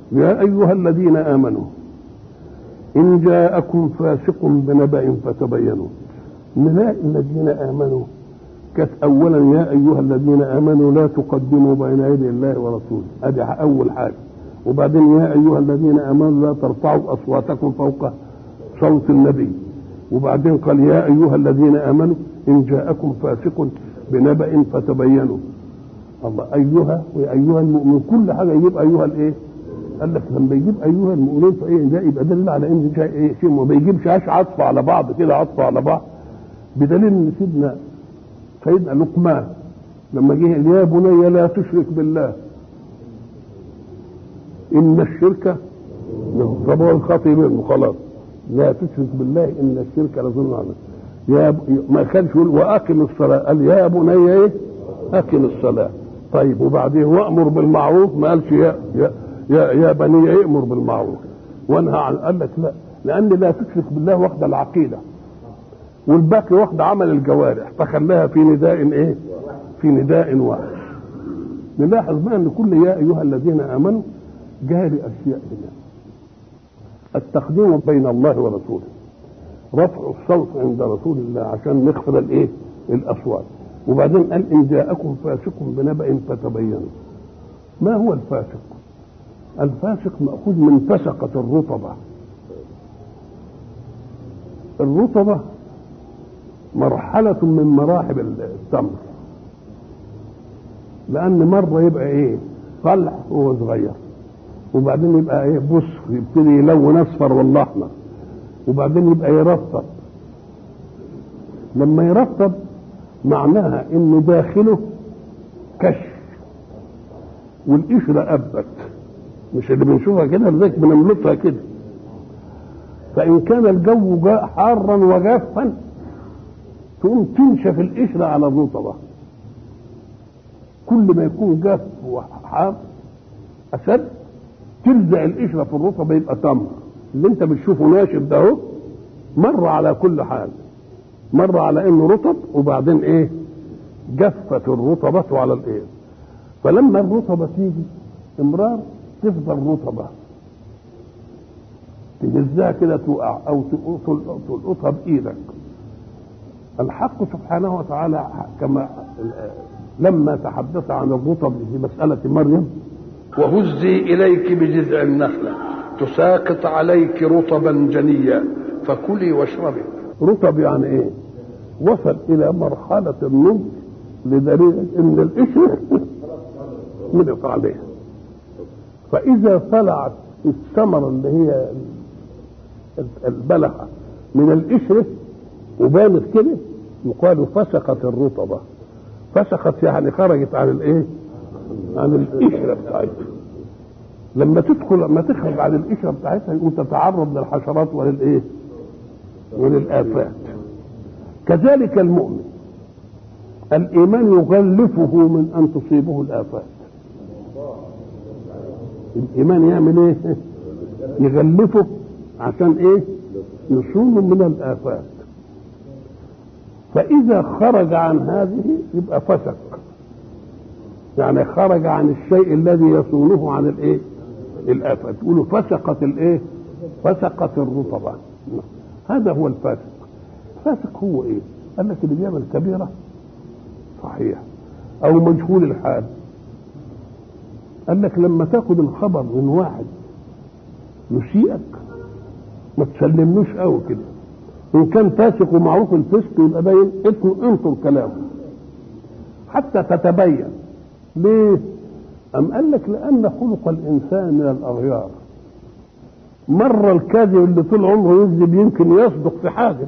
يا أيها الذين آمنوا إن جاءكم فاسق بنبأ فتبينوا نلاقي الذين آمنوا كانت أولا يا أيها الذين آمنوا لا تقدموا بين يدي الله ورسوله هذه أول حاجة وبعدين يا أيها الذين آمنوا لا ترفعوا أصواتكم فوق صوت النبي وبعدين قال يا أيها الذين آمنوا إن جاءكم فاسق بنبأ فتبينوا الله أيها وأيها المؤمنون كل حاجة يجيب أيها الإيه؟ قال لك لما يجيب أيها المؤمنون فإيه ده يبقى دليل على إن شيء إيه شيء ما بيجيبش عطف على بعض كده عطف على بعض بدليل إن سيدنا سيدنا لقمان لما جه يا بني لا تشرك بالله ان الشرك طب هو الخطي منه خلاص لا تشرك بالله ان الشرك لظلم عظيم يا ب... ما كانش يقول واقم الصلاه قال يا بني ايه اقم الصلاه طيب وبعدين وامر بالمعروف ما قالش يا يا يا, يا بني امر بالمعروف وانهى عن قال لك لا لان لا تشرك بالله واخده العقيده والباقي واخده عمل الجوارح فخلاها في نداء ايه في نداء واحد نلاحظ بقى ان كل يا ايها الذين امنوا جاء لاشياء هنا التقديم بين الله ورسوله رفع الصوت عند رسول الله عشان نخفض الايه الاصوات وبعدين قال ان جاءكم فاسق بنبأ فتبينوا ما هو الفاسق الفاسق مأخوذ من فسقة الرطبة الرطبة مرحلة من مراحل التمر لأن مرة يبقى إيه طلع وهو صغير وبعدين يبقى إيه بص يبتدي يلون أصفر ولا أحمر وبعدين يبقى يرطب لما يرطب معناها إنه داخله كشف والقشرة أبت مش اللي بنشوفها كده لذلك بنملطها كده فإن كان الجو جاء حارا وجافا تقوم تنشف القشرة على الرطبة كل ما يكون جاف وحار أسد تلزق القشرة في الرطبة يبقى تمر اللي انت بتشوفه ناشف ده اهو مر على كل حال مر على انه رطب وبعدين ايه جفت الرطبة على الايه فلما الرطبة تيجي امرار تفضل رطبة تهزها كده توقع او تلقطها بايدك الحق سبحانه وتعالى كما لما تحدث عن الرطب في مسألة مريم وهزي إليك بجذع النخلة تساقط عليك رطبا جنيا فكلي واشربي رطب يعني ايه وصل الى مرحلة النضج لدليل ان القشر ملق عليها فاذا طلعت الثمرة اللي هي البلحة من القشرة وبانت كده يقال فسقت الرطبة فسقت يعني خرجت عن الايه عن القشرة بتاعتها لما تدخل لما تخرج عن القشرة بتاعتها يقوم تتعرض للحشرات وللايه وللآفات كذلك المؤمن الإيمان يغلفه من أن تصيبه الآفات الإيمان يعمل إيه؟ يغلفه عشان إيه؟ يصونه من الآفات فإذا خرج عن هذه يبقى فسق يعني خرج عن الشيء الذي يصونه عن الإيه؟ الآفات تقولوا فسقت الإيه؟ فسقت الرطبة هذا هو الفاسق الفاسق هو ايه قال لك اللي بيعمل كبيره صحيح او مجهول الحال قال لك لما تاخد الخبر من واحد يسيئك ما تسلملوش قوي كده ان كان فاسق ومعروف الفسق يبقى باين انطر كلامه حتى تتبين ليه أم قال لك لأن خلق الإنسان من الأغيار مرة الكاذب اللي طول عمره يكذب يمكن يصدق في حاجة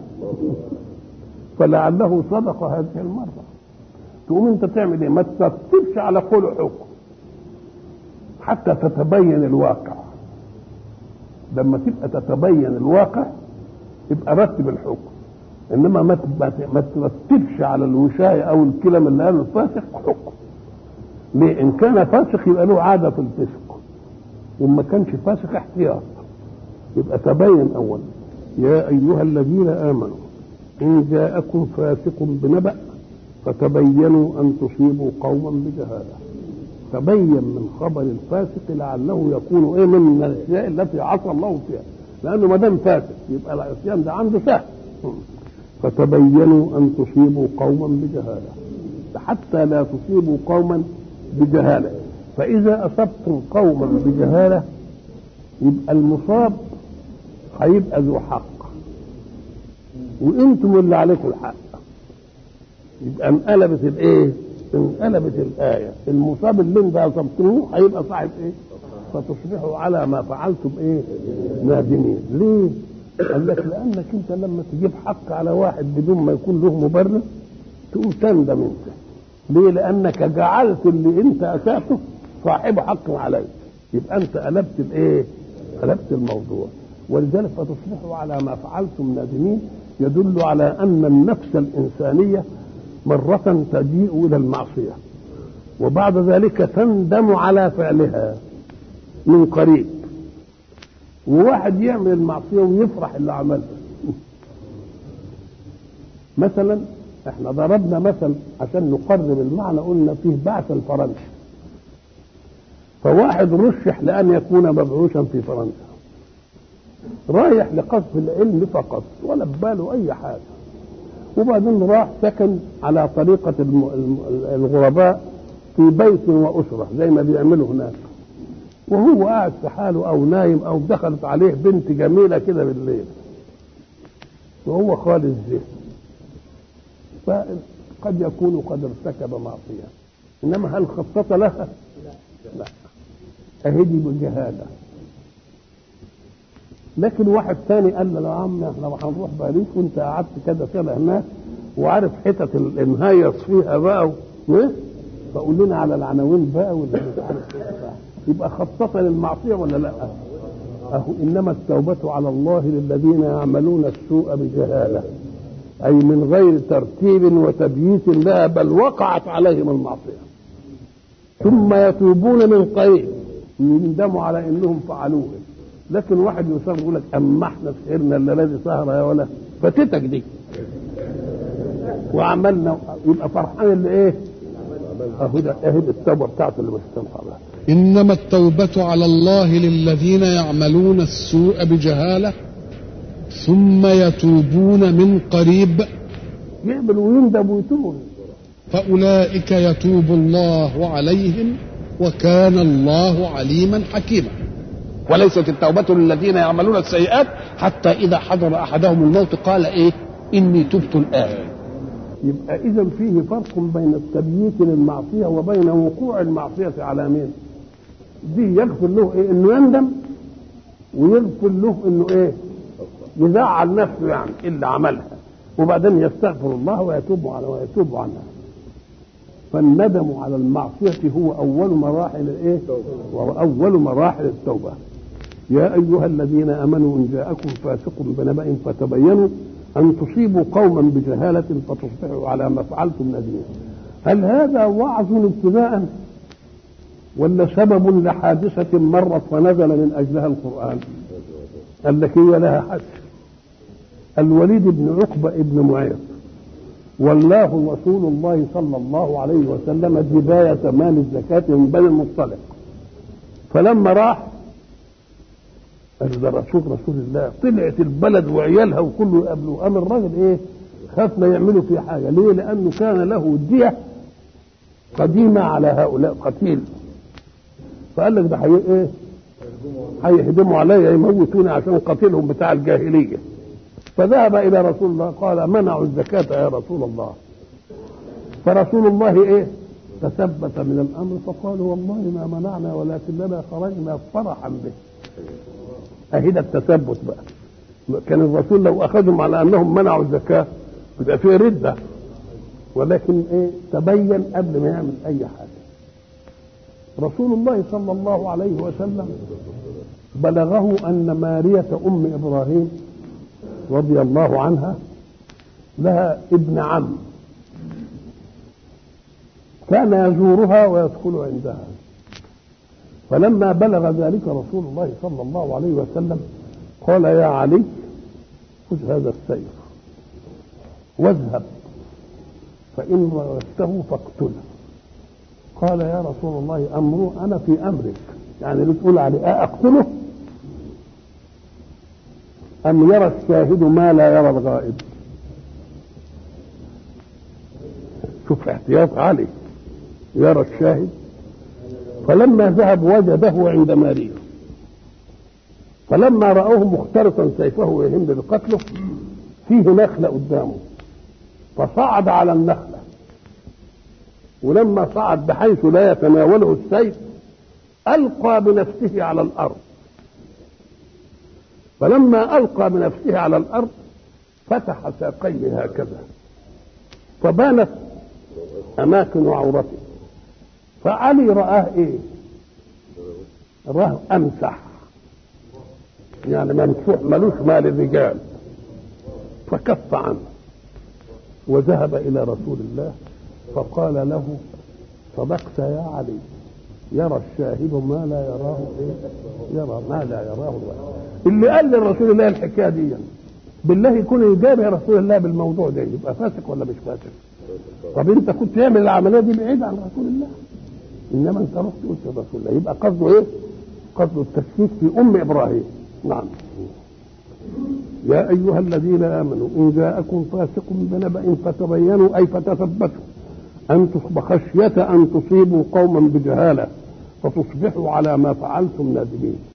فلعله صدق هذه المرة تقوم انت تعمل ايه ما ترتبش على قول حكم حتى تتبين الواقع لما تبقى تتبين الواقع يبقى رتب الحكم انما ما ما ترتبش على الوشاية او الكلام اللي قاله الفاسق حكم ليه ان كان فاسق يبقى له عادة في الفسق وإن ما كانش فاسق احتياط يبقى تبين اولا يا ايها الذين امنوا ان جاءكم فاسق بنبأ فتبينوا ان تصيبوا قوما بجهاله تبين من خبر الفاسق لعله يكون ايه من الاشياء التي عصى الله فيها لانه ما دام فاسق يبقى العصيان ده عنده سهل فتبينوا ان تصيبوا قوما بجهاله حتى لا تصيبوا قوما بجهاله فاذا اصبتم قوما بجهاله يبقى المصاب هيبقى ذو حق وانتم اللي عليكم الحق يبقى انقلبت الايه؟ انقلبت الايه المصاب اللي انت اصبتموه هيبقى صاحب ايه؟ فتصبحوا على ما فعلتم ايه؟ نادمين ليه؟ قال لك لانك انت لما تجيب حق على واحد بدون ما يكون له مبرر تقوم تندم انت ليه؟ لانك جعلت اللي انت اساته صاحب حق عليك يبقى انت قلبت الايه؟ قلبت الموضوع ولذلك فتصبحوا على ما فعلتم نادمين يدل على ان النفس الانسانيه مره تجيء الى المعصيه وبعد ذلك تندم على فعلها من قريب وواحد يعمل المعصيه ويفرح اللي عملها مثلا احنا ضربنا مثل عشان نقرب المعنى قلنا فيه بعث الفرنسي فواحد رشح لان يكون مبعوثا في فرنسا رايح لقصف العلم فقط ولا بباله اي حاجه وبعدين راح سكن على طريقه الغرباء في بيت واسره زي ما بيعملوا هناك وهو قاعد في حاله او نايم او دخلت عليه بنت جميله كده بالليل وهو خالي الذهن فقد يكون قد ارتكب معصيه انما هل خطط لها؟ لا اهدي بجهاله لكن واحد ثاني قال له يا عم احنا هنروح باريس وانت قعدت كده سنه هناك وعارف حتت المهيص فيها بقى و... فقول لنا على العناوين بقى ولا مش عارف ايه يبقى خطط للمعصيه ولا لا؟ اهو انما التوبه على الله للذين يعملون السوء بجهاله اي من غير ترتيب وتبييت لها بل وقعت عليهم المعصيه ثم يتوبون من قريب ويندموا على انهم فعلوه لكن واحد يصر يقول لك اما احنا سهرنا الذي سهر يا ولا فاتتك دي وعملنا يبقى فرحان اللي ايه؟ اهو ده اهي التوبه بتاعته اللي مش تنفع بها انما التوبه على الله للذين يعملون السوء بجهاله ثم يتوبون من قريب يعمل ويندم ويتوب فاولئك يتوب الله عليهم وكان الله عليما حكيما وليست التوبة للذين يعملون السيئات حتى إذا حضر أحدهم الموت قال إيه إني تبت الآن يبقى إذا فيه فرق بين التبييت للمعصية وبين وقوع المعصية على مين دي يغفر له إيه إنه يندم ويغفر له إنه إيه يزعل نفسه يعني اللي عملها وبعدين يستغفر الله ويتوب على ويتوب عنها فالندم على المعصية هو أول مراحل الإيه؟ وأول مراحل التوبة. يا أيها الذين آمنوا إن جاءكم فاسق بنبأ فتبينوا أن تصيبوا قوما بجهالة فتصبحوا على ما فعلتم نادمين. هل هذا وعظ ابتداء ولا سبب لحادثة مرت ونزل من أجلها القرآن؟ قال لك هي لها حد. الوليد بن عقبة ابن معيط والله رسول الله صلى الله عليه وسلم جباية مال الزكاة من بني المصطلق فلما راح قال ده رسول رسول الله طلعت البلد وعيالها وكله يقابلوه قام الراجل ايه خاف ما يعملوا فيه حاجة ليه لأنه كان له دية قديمة على هؤلاء قتيل فقال لك ده حي ايه هيهدموا عليا يموتوني عشان قتيلهم بتاع الجاهليه فذهب الى رسول الله قال منعوا الزكاه يا رسول الله فرسول الله ايه تثبت من الامر فقال والله ما منعنا ولكننا خرجنا فرحا به اهي ده التثبت بقى كان الرسول لو اخذهم على انهم منعوا الزكاه يبقى فيه رده ولكن ايه تبين قبل ما يعمل اي حاجه رسول الله صلى الله عليه وسلم بلغه ان ماريه ام ابراهيم رضي الله عنها لها ابن عم كان يزورها ويدخل عندها فلما بلغ ذلك رسول الله صلى الله عليه وسلم قال يا علي خذ هذا السيف واذهب فإن رأسته فاقتله قال يا رسول الله امره انا في امرك يعني بتقول عليه اقتله ام يرى الشاهد ما لا يرى الغائب شوف احتياط علي يرى الشاهد فلما ذهب وجده عند ماريا فلما رأوه مخترطا سيفه ويهم لقتله فيه نخلة قدامه فصعد على النخلة ولما صعد بحيث لا يتناوله السيف ألقى بنفسه على الأرض فلما ألقى بنفسه على الأرض فتح ساقيه هكذا فبانت أماكن عورته فعلي رآه إيه؟ رآه أمسح يعني ممسوح ملوش مال الرجال فكف عنه وذهب إلى رسول الله فقال له صدقت يا علي يرى الشاهد ما لا يراه إيه؟ يرى ما لا يراه الواحد اللي قال لرسول الله الحكايه دي بالله يكون يجابه رسول الله بالموضوع ده يبقى فاسق ولا مش فاسق طب انت كنت تعمل العمليه دي بعيد عن رسول الله انما انت رحت قلت لرسول الله يبقى قصده ايه؟ قصده التشكيك في ام ابراهيم نعم يا ايها الذين امنوا ان جاءكم فاسق بنبأ فتبينوا اي فتثبتوا ان تصب خشيه ان تصيبوا قوما بجهاله فتصبحوا على ما فعلتم نادمين